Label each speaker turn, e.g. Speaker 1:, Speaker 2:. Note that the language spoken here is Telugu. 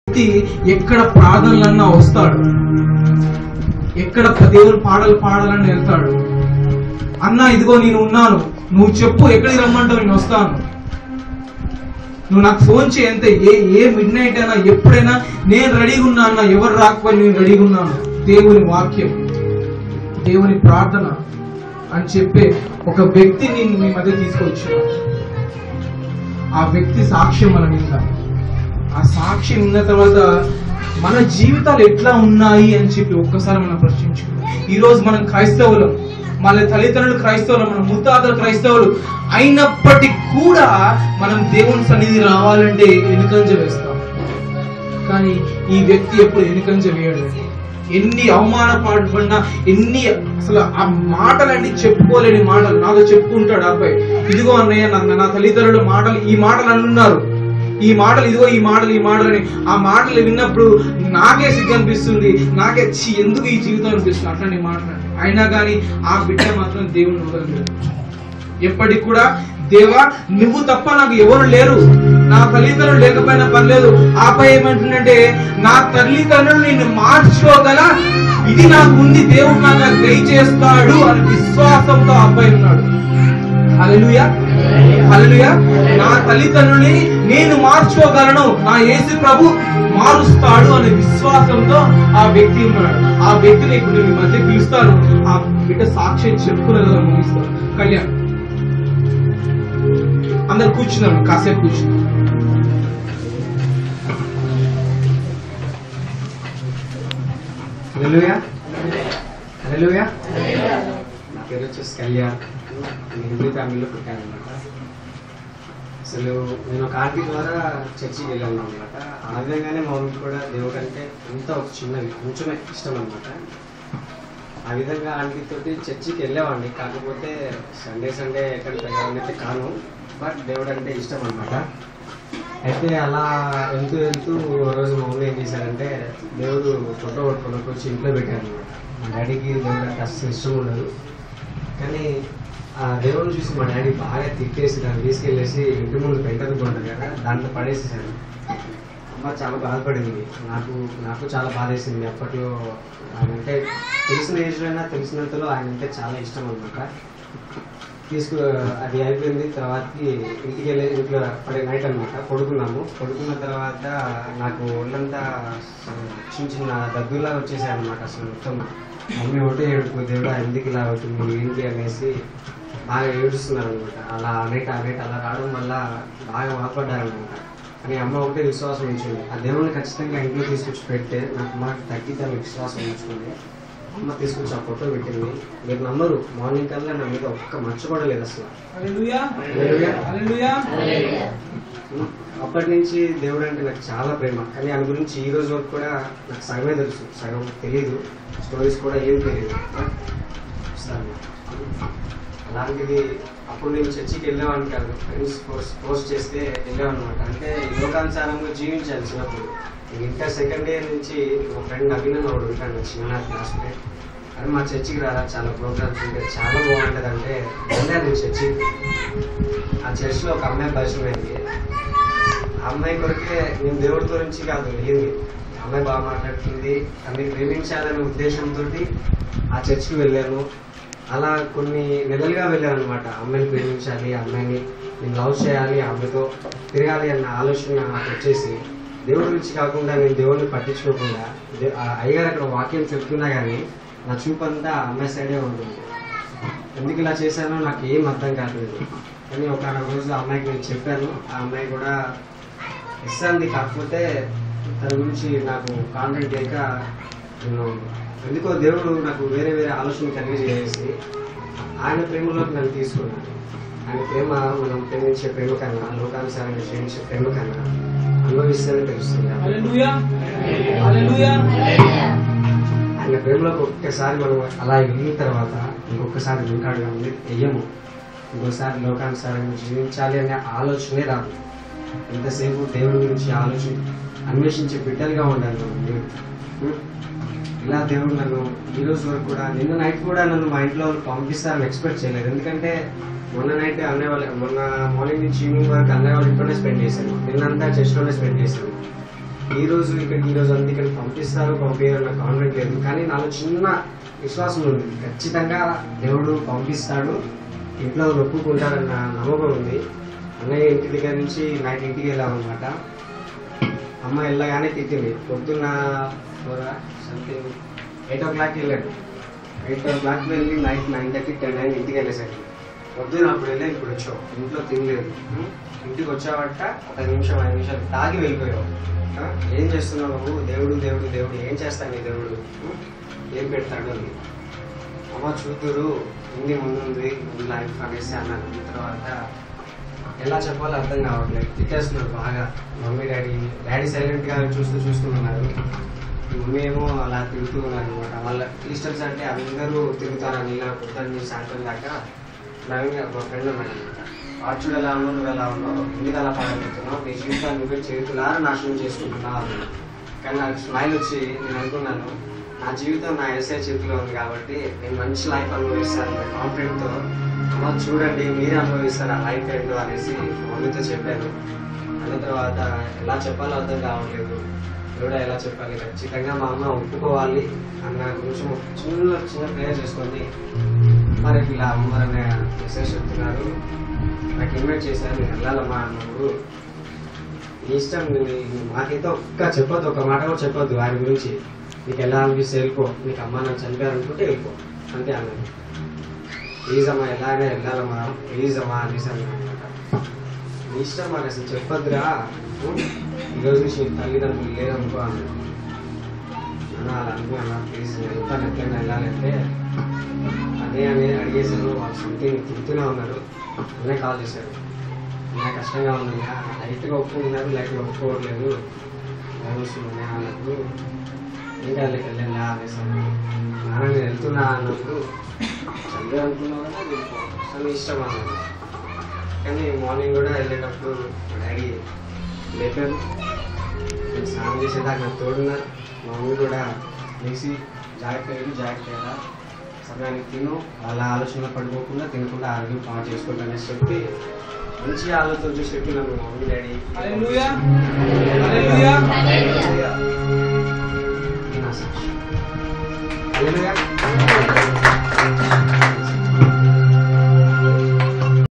Speaker 1: వ్యక్తి ఎక్కడ ప్రార్థనలన్నా వస్తాడు ఎక్కడ దేవుని పాటలు పాడాలని వెళ్తాడు అన్న ఇదిగో నేను ఉన్నాను నువ్వు చెప్పు ఎక్కడికి రమ్మంటావు నేను వస్తాను నువ్వు నాకు ఫోన్ చేయి అంతే ఏ ఏ మిడ్ నైట్ అయినా ఎప్పుడైనా నేను రెడీగా ఉన్నా అన్న ఎవరు రాకపోయి నేను రెడీగా ఉన్నాను దేవుని వాక్యం దేవుని ప్రార్థన అని చెప్పే ఒక వ్యక్తిని మీ మధ్య తీసుకొచ్చిన ఆ వ్యక్తి సాక్ష్యం మనం విందాం ఆ సాక్ష్యం విన్న తర్వాత మన జీవితాలు ఎట్లా ఉన్నాయి అని చెప్పి ఒక్కసారి మనం ప్రశ్నించుకుందాం ఈ రోజు మనం క్రైస్తవులం మన తల్లిదండ్రులు క్రైస్తవులు మన ముత్తాతలు క్రైస్తవులు అయినప్పటికీ కూడా మనం దేవుని సన్నిధి రావాలంటే ఎనుకంజ వేస్తాం కానీ ఈ వ్యక్తి ఎప్పుడు ఎనుకంజ వేయడు ఎన్ని అవమానపడినా ఎన్ని అసలు ఆ మాటలన్నీ చెప్పుకోలేని మాటలు నాతో చెప్పుకుంటాడు ఆ అబ్బాయి ఇదిగో అన్నయ్య నా నా తల్లిదండ్రుల మాటలు ఈ మాటలు అన్నారు ఈ మాటలు ఇదిగో ఈ మాటలు ఈ మాటలని ఆ మాటలు విన్నప్పుడు నాకే సిగ్గు అనిపిస్తుంది నాకే ఛీ, ఎందుకు ఈ జీవితం అనిపిస్తుంది అట్లాంటి మాటలు అయినా కానీ ఆ బిడ్డ మాత్రం దేవుని వదలలేదు ఎప్పటికి కూడా దేవా నువ్వు తప్ప నాకు ఎవరు లేరు నా తల్లిదండ్రులు లేకపోయినా పర్లేదు ఆపై ఏమంటుందంటే నా తల్లిదండ్రులు నిన్ను మార్చుకోగల ఇది నాకు ఉంది దేవుడు నాకు అది దయచేస్తాడు అని విశ్వాసంతో ఆ అబ్బాయి ఉన్నాడు హల్లెలూయా హల్లెలూయా నా తల్లిదండ్రుల్ని నేను మార్చుకోగలను నా యేసు ప్రభు మారుస్తాడు అనే విశ్వాసంతో ఆ వ్యక్తి ఉన్నాడు ఆ వ్యక్తిని ఇప్పుడు నేను ఈ మధ్య పిలుస్తాను ఆ బిడ్డ సాక్ష్యం చెప్పుకునేలా ముగిస్తాను కళ్యాణ్ అందరు కూర్చున్నాం కాసేపు కూర్చున్నాం
Speaker 2: హల్లెలూయా హల్లెలూయా నా పేరు వచ్చేసి కళ్యాణ్ నేను హిందూ ఫ్యామిలీలో పుట్టాను అనమాట అసలు నేను ఒక ఆంటీ ద్వారా చర్చికి వెళ్ళాను అనమాట ఆ విధంగానే మా మమ్మీ కూడా దేవుడు అంటే అంతా ఒక చిన్నది కొంచెమే ఇష్టం అనమాట ఆ విధంగా ఆంటీ తోటి చర్చికి వెళ్ళేవాడిని కాకపోతే సండే సండే ఎక్కడికి వెళ్ళాలని అయితే కాను బట్ దేవుడు అంటే ఇష్టం అనమాట అయితే అలా వెళ్తూ వెళ్తూ ఓ రోజు మా ఊళ్ళో ఏం చేశారంటే దేవుడు ఫోటో కొట్టుకొని వచ్చి ఇంట్లో పెట్టారు అనమాట మా డాడీకి దేవుడు అంటే అస్సలు ఇష్టం ఉండదు కానీ ఆ దేవుడిని చూసి మా డాడీ బాగా తిట్టేసి దాన్ని తీసుకెళ్ళేసి ఇంటి ముందు పెంటది ఉంటుంది కదా దాంట్లో పడేసేసాను అమ్మ చాలా బాధపడింది నాకు నాకు చాలా బాధేసింది అప్పట్లో ఆయన అంటే తెలిసిన ఏజ్లో అయినా తెలిసినంతలో ఆయన అంటే చాలా ఇష్టం అనమాట తీసుకు అది అయిపోయింది తర్వాతకి ఇంటికి వెళ్ళి ఇంట్లో పడే నైట్ అనమాట పడుకున్నాము పడుకున్న తర్వాత నాకు ఒళ్ళంతా చిన్న చిన్న దగ్గులా వచ్చేసాయి అనమాట అసలు మొత్తం మమ్మీ ఒకటే ఏడుపు దేవుడా ఎందుకు ఇలా అవుతుంది ఏంటి అనేసి బాగా ఏడుస్తున్నారు అనమాట అలా నైట్ ఆ నైట్ అలా రావడం వల్ల బాగా బాధపడ్డారనమాట కానీ అమ్మ ఒకటే విశ్వాసం ఉంచింది ఆ దేవుడిని ఖచ్చితంగా ఇంట్లో తీసుకొచ్చి పెడితే నాకు మాట తగ్గిద్దని విశ్వాసం ఉంచుకుంది అమ్మ తీసుకొచ్చి ఆ ఫోటో పెట్టింది మీరు నమ్మరు మార్నింగ్ కల్లా నా మీద ఒక్క మచ్చ కూడా లేదు అసలు
Speaker 1: హల్లెలూయా
Speaker 2: హల్లెలూయా.
Speaker 1: హల్లెలూయా
Speaker 2: అప్పటి నుంచి దేవుడు అంటే నాకు చాలా ప్రేమ కానీ ఆయన గురించి ఈ రోజు వరకు కూడా నాకు సగమే తెలుసు సగం తెలియదు స్టోరీస్ కూడా ఏం తెలియదు సరే. అలాంటిది అప్పుడు నేను చర్చికి వెళ్ళేవాడిని కాదు ఫ్రెండ్స్ పోస్ట్ పోస్ట్ చేస్తే వెళ్ళామన్నమాట అంటే ఈ లోకానుసారంగా జీవించాలి చిన్నప్పుడు నేను ఇంటర్ సెకండ్ ఇయర్ నుంచి మా ఫ్రెండ్ నవీన్ అని ఒకడు ఉంటాడు చిన్న క్లాస్మేట్ అది మా చర్చికి రారా చాలా ప్రోగ్రామ్స్ ఉంటాయి చాలా బాగుంటుంది అంటే వెళ్ళాను నేను చర్చికి ఆ చర్చిలో ఒక అమ్మాయి పరిచయం అయింది ఆ అమ్మాయి కొరకే నేను దేవుడి గురించి కాదు వెళ్ళింది ఆ అమ్మాయి బాగా మాట్లాడుతుంది అన్ని ప్రేమించాలనే ఉద్దేశంతో ఆ చర్చికి వెళ్ళాను అలా కొన్ని నెలలుగా వెళ్ళాను అనమాట అమ్మాయిని ప్రేమించాలి ఆ అమ్మాయిని నేను లవ్ చేయాలి ఆ అమ్మాయితో తిరగాలి అన్న ఆలోచన నాకు వచ్చేసి దేవుడి గురించి కాకుండా నేను దేవుడిని పట్టించుకోకుండా దే- ఆ అయ్యగారు అక్కడ వాక్యం చెప్తున్నా కానీ నా చూపు అంతా ఆ అమ్మాయి సైడే ఉంటుంది ఎందుకు ఇలా చేశానో నాకు ఏం అర్థం కాలేదు కానీ ఒక రోజు ఆ అమ్మాయికి నేను చెప్పాను ఆ అమ్మాయి కూడా ఇస్తుంది కాకపోతే తన గురించి నాకు కాంటాక్ట్ లేక నేను ఎందుకో దేవుడు నాకు వేరే వేరే ఆలోచన కలిగజేసి ఆయన ప్రేమలోకి నన్ను తీసుకున్నాను ఆయన ప్రేమ మనం ప్రేమించే ప్రేమ కన్నా లోకానుసారంగా ప్రేమించే ప్రేమ కన్నా అనుభవిస్తేనే తెలుస్తుంది
Speaker 1: హల్లెలూయా హల్లెలూయా
Speaker 2: ఆయన ప్రేమలోకి ఒక్కసారి మనం అలా వెళ్ళిన తర్వాత ఇంకొకసారి వెంటాడుగా ఉంది వెయ్యము ఇంకోసారి లోకానుసారంగా జీవించాలి అనే ఆలోచనే రాదు ఎంతసేపు దేవుడి గురించి ఆలోచన అన్వేషించే బిడ్డలుగా ఉండాలి మనం దేవుడు ఉం? ఇలా దేవుడు నన్ను ఈ రోజు వరకు కూడా నిన్న నైట్ కూడా నన్ను మా ఇంట్లో వాళ్ళు పంపిస్తారని ఎక్స్పెక్ట్ చేయలేదు ఎందుకంటే మొన్న నైట్ అన్నయ్య వాళ్ళ మొన్న మార్నింగ్ నుంచి ఈవినింగ్ వరకు అన్నయ్య వాళ్ళ ఇంట్లోనే స్పెండ్ చేశాను నిన్నంతా చర్చ్లోనే స్పెండ్ చేశాను ఈ రోజు ఇక్కడికి ఈ రోజు అంతా ఇక్కడికి పంపిస్తారు పంపించారు నాకు కాన్ఫిడెంట్ లేదు కానీ నాలో చిన్న విశ్వాసం ఉంది ఖచ్చితంగా దేవుడు పంపిస్తాడు ఇంట్లో ఒప్పుకుంటాడన్న నమ్మకం ఉంది అన్నయ్య ఇంటి దగ్గర నుంచి నైట్ ఇంటికి వెళ్ళామన్నమాట అమ్మ వెళ్ళగానే తిట్టింది పొద్దున్న సంథింగ్ ఎయిట్ ఓ క్లాక్ వెళ్ళాడు ఎయిట్ ఓ క్లాక్ వెళ్ళి నైట్ నైన్ థర్టీ టెన్ అయింది ఇంటికి వెళ్ళేసరికి పొద్దున అప్పుడు వెళ్ళా ఇప్పుడు వచ్చావు ఇంట్లో తినలేదు ఉం? ఇంటికి వచ్చావట ఒక నిమిషం ఐదు నిమిషాలు తాగి వెళ్ళిపోయావు ఆ? ఏం చేస్తున్నావు నువ్వు దేవుడు దేవుడు దేవుడు ఏం చేస్తాను నీ దేవుడు ఉం? ఏం పెడతాడు అని అమ్మ చూతురు ఉంది ముందుంది ఉంది లైఫ్ అనేసి అన్నాను తర్వాత ఎలా చెప్పాలో అర్థం కావట్లేదు తిట్టేస్తున్నారు బాగా మమ్మీ డాడీ డాడీ సైలెంట్ గా చూస్తూ చూస్తూ ఉన్నారు మమ్మీ ఏమో అలా తిరుగుతూ ఉన్నారు అనమాట వాళ్ళ ఈస్టర్స్ అంటే అందరూ తిరుగుతారని ఇలా పొద్దున్న నుంచి సాయంత్రం దాకా నవీన్ ఒక ఫ్రెండ్ ఉన్నాడు అనమాట వాడు చూడు ఎలా ఉన్నావు నువ్వు ఎలా ఉన్నావు ఎందుకు అలా పాడబోతున్నావు నీ జీవితాన్ని నువ్వే చేతులారా నాశనం చేసుకుంటున్నావు అన్నాడు కానీ నాకు స్మైల్ వచ్చి నేను అనుకున్నాను నా జీవితం నా ఎస్ఐ చేతిలో ఉంది కాబట్టి నేను మంచి లైఫ్ అనుభవిస్తాను కాన్ఫిడెంట్తో అమ్మ చూడండి మీరే అనుభవిస్తారు ఆ లైఫ్ ఏంటో అనేసి మమ్మీతో చెప్పాను అన్న తర్వాత ఎలా చెప్పాలో అర్థం కావట్లేదు కూడా ఎలా చెప్పాలి ఖచ్చితంగా మా అమ్మ ఒప్పుకోవాలి అన్న కొంచెం చిన్న చిన్న ప్రేయర్ చేసుకొని మరి ఇలా అమ్మవారనే మెసేజ్ చెప్తున్నారు నాకు ఇన్వైట్ చేశారు నేను వెళ్ళాలమ్మా అన్నప్పుడు నీ ఇష్టం నువ్వు- నువ్వు మాకైతే ఒక్క చెప్పొద్దు ఒక మాట కూడా చెప్పొద్దు ఆయన గురించి నీకు ఎలా అనిపిస్తే వెళ్ళిపో నీకు అమ్మ నన్ను చనిపోయారనుకుంటే వెళ్ళిపో అంతే అన్నది ప్లీజ్ అమ్మా ఎలా అయినా వెళ్ళాలమ్మా ప్లీజ్ అమ్మా అనేసి అన్నమాట నీ ఇష్టం మాకు అసలు చెప్పొద్దురా ఉం? ఈ రోజు నుంచి నీ తల్లిదండ్రులు లేరనుకో అన్నాడు అన్న అలా అనుకున్నా ప్లీజ్ వెళ్తాను ఎట్లయినా వెళ్ళాలంటే అదే అని అడిగేసాను వాళ్ళు సంథింగ్ తింటూనే ఉన్నారు అనే కాల్ చేశారు నాకు కష్టంగా ఉంది లైట్గా ఒప్పుకున్నారు లైట్గా ఒప్పుకోవట్లేదు వస్తుంది అన్నప్పుడు ఇంకా వెళ్ళకి వెళ్ళండి అనేసాను నాన్న నేను వెళ్తున్నా అన్నప్పుడు చదివే అనుకున్నావు కదా వెళ్ళిపో. అసలు ఇష్టం అన్నాడు కానీ మార్నింగ్ కూడా వెళ్ళేటప్పుడు మా డాడీ లేపారు నేను స్నానం చేసేదాకా నాకు తోడున్నారు మా మమ్మీ కూడా లేచి జాగ్రత్త వెళ్ళి జాగ్రత్త కదా సమయానికి తిను వాళ్ళ ఆలోచన పడిపోకుండా తినకుండా ఆరోగ్యం పాటు చేసుకోవడం అనేసి చెప్పి మంచి ఆలోచన చూసి చెప్పినాను మా మమ్మీ డాడీ
Speaker 1: హల్లెలూయా.